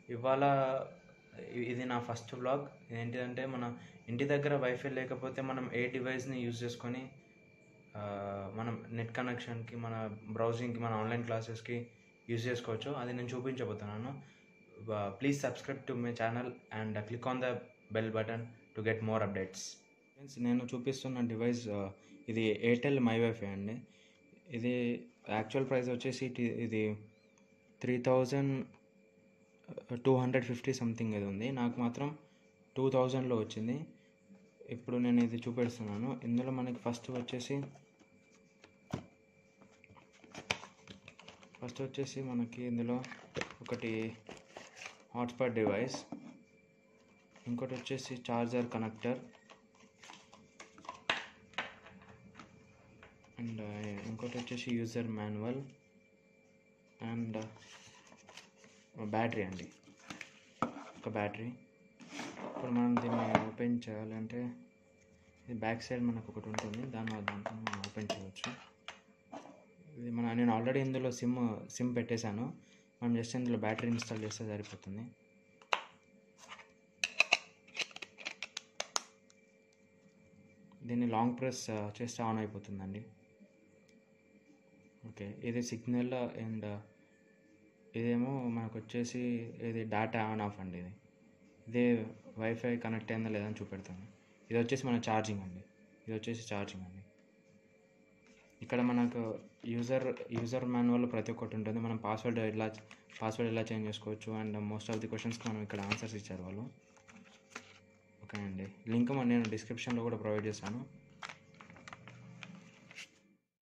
ఇవాళ ఇ- ఇది నా ఫస్ట్ వ్లాగ్ ఏంటిదంటే మన ఇంటి దగ్గర వైఫై లేకపోతే మనం ఏ డివైస్ని యూజ్ చేసుకొని ఆ, మనం నెట్ కనెక్షన్కి మన బ్రౌజింగ్కి మన ఆన్లైన్ క్లాసెస్కి యూజ్ చేసుకోవచ్చు అది నేను చూపించబోతున్నాను please subscribe to my channel and click on the bell button to get more updates friends నేను చూపిస్తున్న డివైస్ ఆ, ఇది ఎయిర్టెల్ మై వైఫై అండి ఇది యాక్చువల్ ప్రైస్ వచ్చేసి టి- ఇది three thousand two hundred fifty something ఇది ఉంది నాకు మాత్రం టూ థౌజండ్లో వచ్చింది ఇప్పుడు నేను ఇది చూపిస్తున్నాను ఇందులో మనకి ఫస్ట్ వచ్చేసి ఫస్ట్ వచ్చేసి మనకి ఇందులో ఒకటి హాట్స్పాట్ డివైస్ ఇంకోటి వచ్చేసి చార్జర్ కనెక్టర్ అండ్ ఇంకోటి వచ్చేసి యూజర్ మాన్యువల్ అండ్ బ్యాటరీ అండి ఒక బ్యాటరీ ఇప్పుడు మనం దీన్ని ఓపెన్ చేయాలంటే ఇది బ్యాక్ సైడ్ మనకు ఒకటి ఉంటుంది దాని దాంట్లో మనం ఓపెన్ చేయవచ్చు ఇది మన నేను ఆల్రెడీ ఇందులో సిమ్ సిమ్ పెట్టేశాను మనం జస్ట్ ఇందులో బ్యాటరీ ఇన్స్టాల్ చేస్తే సరిపోతుంది దీన్ని లాంగ్ ప్రెస్ చేస్తే ఆన్ అయిపోతుందండి ఓకే ఇది సిగ్నల్ అండ్ ఇదేమో మనకు వచ్చేసి ఇది డేటా ఆన్ ఆఫ్ అండి ఇది ఇదే వైఫై కనెక్ట్ అయిందా లేదని చూపెడతాను ఇది వచ్చేసి మన ఛార్జింగ్ అండి ఇది వచ్చేసి ఛార్జింగ్ అండి ఇక్కడ మనకు యూజర్ యూజర్ మాన్యువల్ ప్రతి ఒక్కటి ఉంటుంది మనం పాస్వర్డ్ ఎలా పాస్వర్డ్ ఎలా చేంజ్ చేసుకోవచ్చు అండ్ మోస్ట్ ఆఫ్ ది క్వశ్చన్స్కి మనం ఇక్కడ ఆన్సర్స్ ఇచ్చారు వాళ్ళు ఓకే అండి లింక్ నేను డిస్క్రిప్షన్లో కూడా ప్రొవైడ్ చేశాను